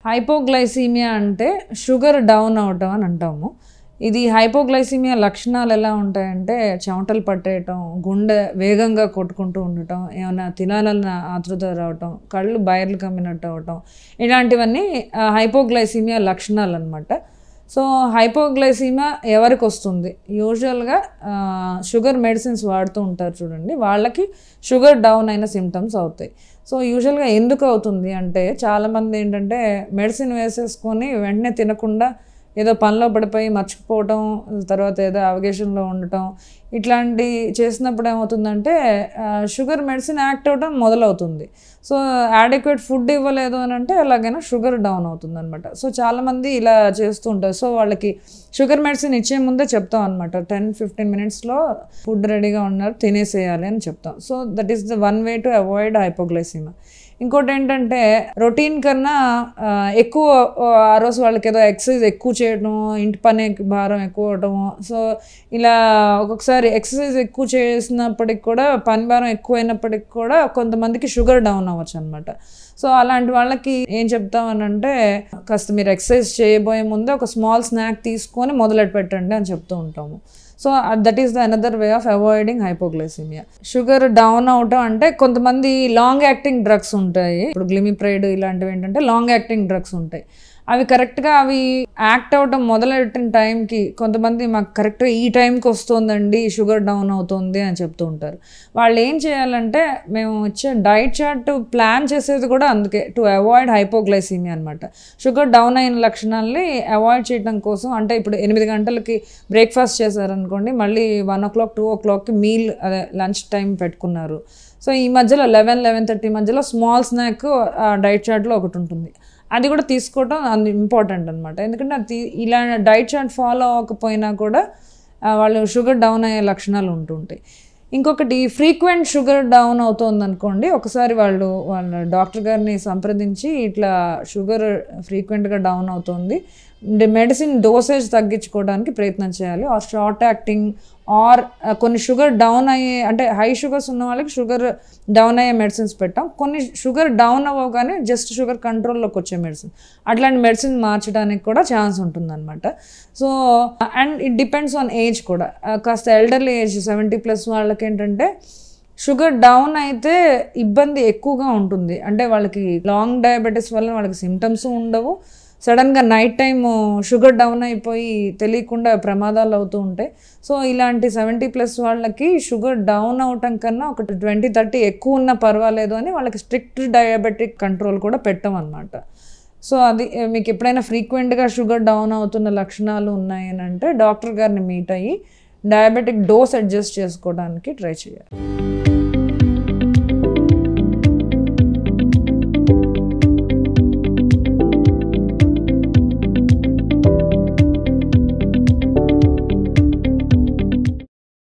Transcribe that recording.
hypoglycaemia అంటే sugar down అవటం అని అంటాము ఇది హైపోగ్లైసీమియా లక్షణాలు ఎలా ఉంటాయంటే చెమటలు పట్టేయటం గుండె వేగంగా కొట్టుకుంటూ ఉండటం ఏమైనా తినాలన్న ఆతృత రావటం కళ్ళు బయర్లు కమ్మినట్టు అవటం ఇలాంటివన్నీ హైపోగ్లైసీమియా లక్షణాలు అనమాట సో హైపోగ్లైసీమియా ఎవరికి వస్తుంది యూజువల్గా షుగర్ మెడిసిన్స్ వాడుతూ ఉంటారు చూడండి వాళ్ళకి షుగర్ డౌన్ అయిన సిమ్టమ్స్ అవుతాయి సో యూజువల్గా ఎందుకు అవుతుంది అంటే చాలామంది ఏంటంటే మెడిసిన్ వేసేసుకొని వెంటనే తినకుండా ఏదో పనిలో పడిపోయి మర్చిపోవటం తర్వాత ఏదో అవగేషన్లో ఉండటం ఇట్లాంటి చేసినప్పుడు ఏమవుతుందంటే షుగర్ మెడిసిన్ యాక్ట్ అవ్వడం మొదలవుతుంది సో యాడిక్వేట్ ఫుడ్ ఇవ్వలేదు అని అంటే ఎలాగైనా షుగర్ డౌన్ అవుతుంది అనమాట సో చాలామంది ఇలా చేస్తూ ఉంటారు సో వాళ్ళకి షుగర్ మెడిసిన్ ఇచ్చే ముందే చెప్తాం అనమాట టెన్ ఫిఫ్టీన్ మినిట్స్లో ఫుడ్ రెడీగా ఉన్నారు తినేసేయాలి అని చెప్తాం so that is the one way to avoid hypoglycaemia ఇంకోటి ఏంటంటే రొటీన్ కన్నా ఆ, ఎక్కువ ఆ రోజు వాళ్ళకి ఏదో ఎక్సర్సైజ్ ఎక్కువ చేయడం ఇంటి పని భారం ఎక్కువ అవటం సో ఇలా ఒక్కొక్కసారి ఎక్సర్సైజ్ ఎక్కువ చేసినప్పటికి కూడా పని భారం ఎక్కువ అయినప్పటికి కూడా కొంతమందికి షుగర్ డౌన్ అవ్వచ్చు అనమాట సో అలాంటి వాళ్ళకి ఏం చెప్తామనంటే కాస్త మీరు ఎక్సర్సైజ్ చేయబోయే ముందే ఒక స్మాల్ స్నాక్ తీసుకొని మొదలెట్ పెట్టండి అని చెప్తూ ఉంటాము so that is the another way of avoiding hypoglycaemia sugar down అవటం అంటే కొంతమంది లాంగ్ యాక్టింగ్ డ్రగ్స్ ఉంటాయి ఇప్పుడు గ్లిమిప్రైడ్ ఇలాంటివి ఏంటంటే లాంగ్ యాక్టింగ్ డ్రగ్స్ ఉంటాయి అవి కరెక్ట్గా అవి యాక్ట్ అవటం మొదలెట్టిన టైంకి కొంతమంది మాకు కరెక్ట్గా ఈ టైంకి వస్తుందండి షుగర్ డౌన్ అవుతుంది అని చెప్తూ ఉంటారు వాళ్ళు ఏం చేయాలంటే మేము ఇచ్చే డైట్ చార్ట్ ప్లాన్ చేసేది కూడా అందుకే టు అవాయిడ్ హైపోగ్లైసీమియా అనమాట షుగర్ డౌన్ అయిన లక్షణాలని అవాయిడ్ చేయడం కోసం అంటే ఇప్పుడు ఎనిమిది గంటలకి బ్రేక్ఫాస్ట్ చేశారనుకోండి మళ్ళీ వన్ ఓ క్లాక్ టూ ఓ క్లాక్కి మీల్ అదే లంచ్ టైం పెట్టుకున్నారు సో ఈ మధ్యలో లెవెన్ లెవెన్ థర్టీ మధ్యలో స్మాల్ స్నాక్ డైట్ చార్ట్లో ఒకటి ఉంటుంది అది కూడా తీసుకోవటం అది ఇంపార్టెంట్ అనమాట ఎందుకంటే అది తీ- ఇలా డైట్ చార్ట్ ఫాలో అవ్వకపోయినా కూడా ఆ, వాళ్ళు షుగర్ డౌన్ అయ్యే లక్షణాలు ఉంటుంటాయి ఇంకొకటి ఫ్రీక్వెంట్ షుగర్ డౌన్ అవుతుంది అనుకోండి ఒకసారి వాళ్ళు వాళ్ళ డాక్టర్ గారిని సంప్రదించి ఇట్లా షుగర్ ఫ్రీక్వెంట్గా డౌన్ అవుతుంది మెడిసిన్ డోసేజ్ తగ్గించుకోవడానికి ప్రయత్నం చేయాలి ఆర్ షార్ట్ యాక్టింగ్ ఆర్ కొన్ని షుగర్ డౌన్ అయ్యే అంటే హై షుగర్స్ ఉన్న వాళ్ళకి షుగర్ డౌన్ అయ్యే మెడిసిన్స్ పెట్టాం కొన్ని షుగర్ డౌన్ అవ్వగానే జస్ట్ షుగర్ కంట్రోల్లోకి వచ్చే మెడిసిన్ అట్లాంటి మెడిసిన్ మార్చడానికి కూడా ఛాన్స్ ఉంటుందన్నమాట so and it depends on age కూడా ఆ, కాస్త ఎల్డర్లీ ఏజ్ సెవెంటీ ప్లస్ వాళ్ళకి ఏంటంటే షుగర్ డౌన్ అయితే ఇబ్బంది ఎక్కువగా ఉంటుంది అంటే వాళ్ళకి లాంగ్ డయాబెటీస్ వల్ల వాళ్ళకి సిమ్టమ్స్ ఉండవు సడన్గా నైట్ టైం షుగర్ డౌన్ అయిపోయి తెలియకుండా ప్రమాదాలు అవుతూ ఉంటాయి సో ఇలాంటి సెవెంటీ ప్లస్ వాళ్ళకి షుగర్ డౌన్ అవటం కన్నా ఒక ట్వంటీ థర్టీ ఎక్కువ ఉన్నా పర్వాలేదు అని వాళ్ళకి స్ట్రిక్ట్ డయాబెటిక్ కంట్రోల్ కూడా పెట్టాం అనమాట సో అది ఏ, మీకు ఎప్పుడైనా ఫ్రీక్వెంట్గా షుగర్ డౌన్ అవుతున్న లక్షణాలు ఉన్నాయని అంటే డాక్టర్ గారిని మీట్ అయ్యి డయాబెటిక్ డోస్ అడ్జస్ట్ చేసుకోవడానికి ట్రై చేయాలి